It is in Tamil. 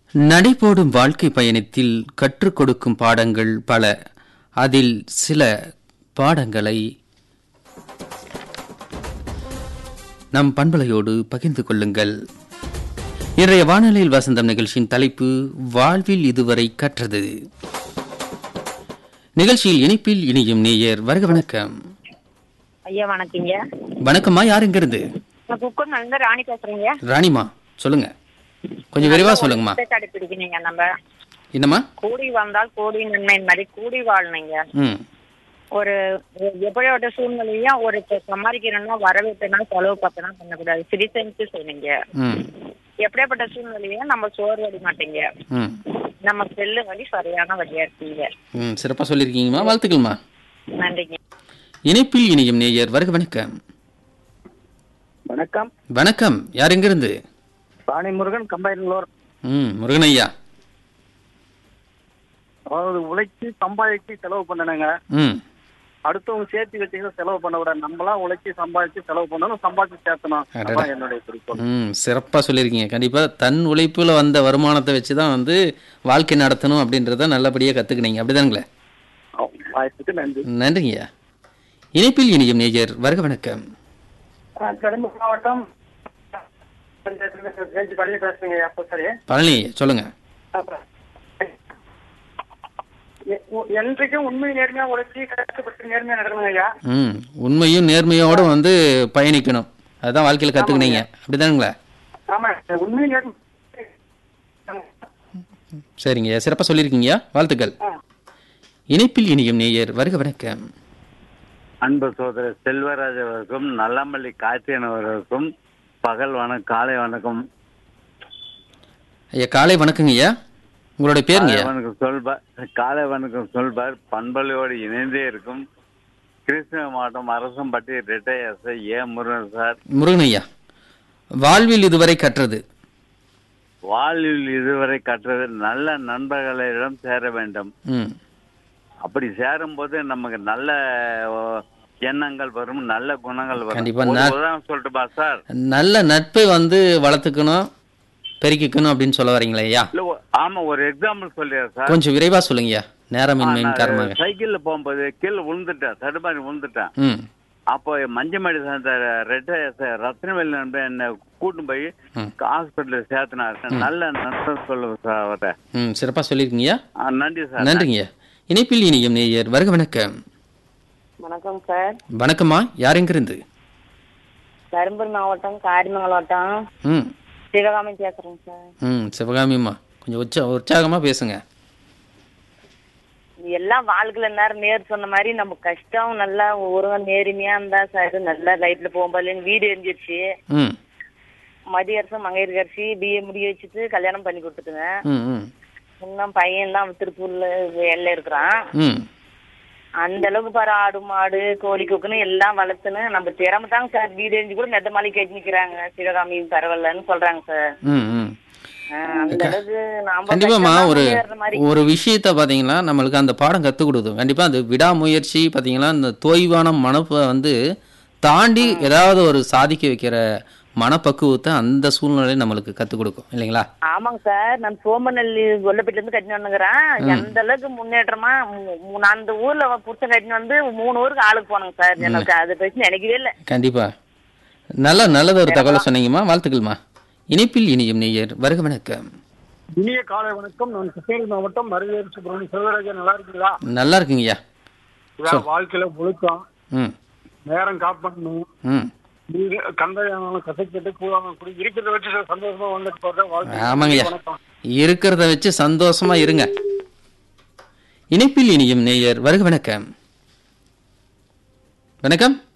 நடைபோடும் வாழ்க்கை பயணத்தில் கற்றுக் கொடுக்கும் பாடங்கள் பல அதில் சில பாடங்களை நம் பண்பலையோடு பகிர்ந்து கொள்ளுங்கள் இன்றைய வானொலியில் வசந்தம் நிகழ்ச்சியின் தலைப்பு வாழ்வில் இதுவரை கற்றது நிகழ்ச்சியில் இணைப்பில் இணையும் நேயர் வருக வணக்கம் ஐயா வணக்கங்க வணக்கம்மா யார் எங்கிருந்து நான் குக்கர் இருந்து ராணி பேசுறேங்க ராணிமா சொல்லுங்க கொஞ்சம் விரிவா சொல்லுங்கம்மா கடைப்பிடிக்கணுங்க நம்ம என்னம்மா கூடி வாழ்ந்தால் கோடி நன்மை மாதிரி கூடி வாழணுங்க ம் ஒரு ஒரு எப்படியோட சூழ்நிலையும் ஒரு இப்ப சம்பாதிக்கணும்னா வரவேற்பனா செலவு பார்த்தனா பண்ணக்கூடாது சிரிசெஞ்சு செய்யணுங்க ம் எப்படியாப்பட்ட சூழ்நிலையும் நம்ம சோர்வடி மாட்டேங்க ம் நம்ம செல்லு வழி சரியான வழியா இருக்கீங்க ம் சிறப்பாக சொல்லியிருக்கீங்கம்மா வாழ்த்துக்கள்மா நன்றிங்க இணைப்பில் இணையும் நேயர் வருக வணக்கம் வணக்கம் வணக்கம் யார் எங்கிருந்து பாணி முருகன் கம்பைனூர் ம் முருகன் ஐயா அதாவது உழைச்சி சம்பாதிச்சு செலவு பண்ணணுங்க ம் அடுத்தவங்க சேர்த்து வச்சுக்கிற செலவு பண்ண விட நம்மளாம் உழைச்சி சம்பாதிச்சு செலவு பண்ணணும் சம்பாதிச்சு சேர்த்தணும் அடடா. அதான் என்னுடைய குறிக்கோள் ம் சிறப்பாக சொல்லியிருக்கீங்க கண்டிப்பாக தன் உழைப்பில் வந்த வருமானத்தை வச்சு தான் வந்து வாழ்க்கை நடத்தணும் அப்படின்றத நல்லபடியாக கற்றுக்கினீங்க அப்படிதானுங்களே வாய்ப்புக்கு நன்றி நன்றிங்கய்யா இணைப்பில் இணையும் நேயர் வருக வணக்கம் கடம்பூர் மாவட்டம் பள்ளி பேசுறீங்க அப்போ சரி பழனி ஐயா சொல்லுங்கள் அப்புறம் எ- உ- என்றைக்கும் உண்மை நேர்மையா உழைச்சி கஷ்டப்பட்டு நேர்மையா நடக்கணும் ஐயா ம் உண்மையும் நேர்மையோடு வந்து பயணிக்கணும் அதுதான் வாழ்க்கையில் கற்றுக்கினீங்க அப்படிதானுங்களே ஆமா உண்மை நேர்மை சரிங்கய்யா சிறப்பாக சொல்லியிருக்கீங்கய்யா வாழ்த்துக்கள் ஆ. இணைப்பில் இணையும் நேயர் வருக வணக்கம் அன்பு சோதரர் செல்வராஜ் அவருக்கும் நல்லமல்லி கார்த்தியன் அவர்களுக்கும் பகல் வணக்கம் காலை வணக்கம் ஐயா காலை வணக்கங்க ஐயா உங்களோட பேருங்க காலை ஐயா வணக்கம் சொல்பார் காலை வணக்கம் சொல்பார் பண்பலையோடு இணைந்தே இருக்கும் கிருஷ்ணகிரி மாவட்டம் Arasampatti retire SI A Murugan sir Murugan ஐயா வாழ்வில் இதுவரை கற்றது வாழ்வில் இதுவரை கற்றது நல்ல நண்பர்களிடம் சேர வேண்டும் ம் அப்படி சேரும்போது நமக்கு நல்ல ஓ, எண்ணங்கள் வரும் நல்ல குணங்கள் வரும் கண்டிப்பா ஒரு நான்- உதாரணம் சொல்லட்டுமா சார் நல்ல நட்பை வந்து வளர்த்துக்கணும் பெருக்கிக்கணும் அப்படின்னு சொல்ல வரீங்களா ஐயா இல்ல ஒ- ஆமா ஒரு எக்ஸாம்பிள் சொல்லிடுறேன் சார் கொஞ்சம் விரைவா சொல்லுங்கய்யா நேரமின்மையின் காரணமாக சைக்கிள்ல போகும்போது கீழே விழுந்துட்டேன் தடுமாறி விழுந்துட்டேன் ம் அப்போ மஞ்சமடி சார்ந்த ரெட்ட ரத்னவேல் நண்பன் என்னை கூட்டு போய் ம். ஹாஸ்பிட்டல் சேர்த்தினாரு நல்ல நண்பன் சொல்லுவேன் சார் அவர்கிட்ட ம் சிறப்பாக சொல்லியிருக்கீங்கய்யா ஆ, நன்றி சார் நன்றிங்கய்யா இணைப்பில் இணையும் நேயர் வருக வணக்கம் வணக்கம் சார் வணக்கம்மா யார் எங்கிருந்து தருமபுரி மாவட்டம் காரிமங்கலம் வட்டம் ம் சிவகாமி பேசுறேங்க சார் ம் சிவகாமிம்மா கொஞ்சம் உற்சா உற்சாகமாக பேசுங்க எல்லாம் வாழ்க்கையில நேரம் நேர் சொன்ன மாதிரி நம்ம கஷ்டம் நல்லா ஒரு நேர்மையா இருந்தா சார் நல்லா லைட்ல போகும்போது வீடு எரிஞ்சிருச்சு ம் மதிய அரசு மங்கையர் கரிசி பிஏ முடி வச்சுட்டு கல்யாணம் பண்ணி கொடுத்துட்டுங்க ம் ம் இன்னும் பையன் தான் திருப்பூர்ல வேலையில இருக்கிறான் ம் அந்த அளவுக்கு பாரு ஆடு மாடு கோழி கொக்குன்னு எல்லாம் வளர்த்துன்னு நம்ம திறமை தாங்க சார் வீடு எரிஞ்சு கூட மெத்த மாளிகை கட்டி நிக்கிறாங்க சிவகாமி பரவாயில்லன்னு சொல்றாங்க சார் ம் ம் ஆஹ் அந்த அளவுக்கு நாம கண்டிப்பாமா கஷ்டமா ஒரு முன்னேறுற மாதிரி ஒரு விஷயத்த பாத்தீங்கன்னா நம்மளுக்கு அந்த பாடம் கற்றுக் கொடுக்கும் கண்டிப்பா அந்த விடாமுயற்சி பாத்தீங்கன்னா இந்த தொய்வான மனப்பை வந்து தாண்டி ஏதாவது ஒரு சாதிக்க வைக்கிற மனப்பக்குவத்தை அந்த சூழ்நிலை நம்மளுக்கு கற்றுக் கொடுக்கும் இல்லைங்களா ஆமாங்க சார் நான் சோமநல்லி கொல்லப்பேட்டில இருந்து கட்டினு வந்துக்கிறேன் எந்த அளவுக்கு முன்னேற்றமா மு- மு- நான் அந்த ஊர்ல புடிச்ச கட்டினு வந்து மூணு ஊருக்கு ஆளுக்கு போனேங்க சார் எனக்கு அதை பத்தி நினைக்கவே இல்லை கண்டிப்பா நல்ல நல்லது ஒரு தகவலை சொன்னீங்கம்மா வாழ்த்துக்கள்மா இணைப்பில் இனியும் நேயர் வருக வணக்கம் இனிய காலை வணக்கம் நான் கிருஷ்ணகிரி மாவட்டம் மருவேறு சுப்பிரமணிய சிவராஜன் நல்லா இருக்கீங்களா நல்லா இருக்குங்கய்யா இதான் வாழ்க்கையில ஒழுக்கம் ம் நேரம் காப்பாற்றணும் ம் வீடு கந்தையானாலும் கசைக்கிட்டு கூடாம குடி இருக்கிறத வச்சு சந்தோஷமா வந்துட்டு போறத வாழ்க்கை ஆமாங்கய்யா வணக்கம் இருக்கிறத வச்சு சந்தோஷமா இருங்க இணைப்பில் இனியும் நேயர் வருக வணக்கம் வணக்கம்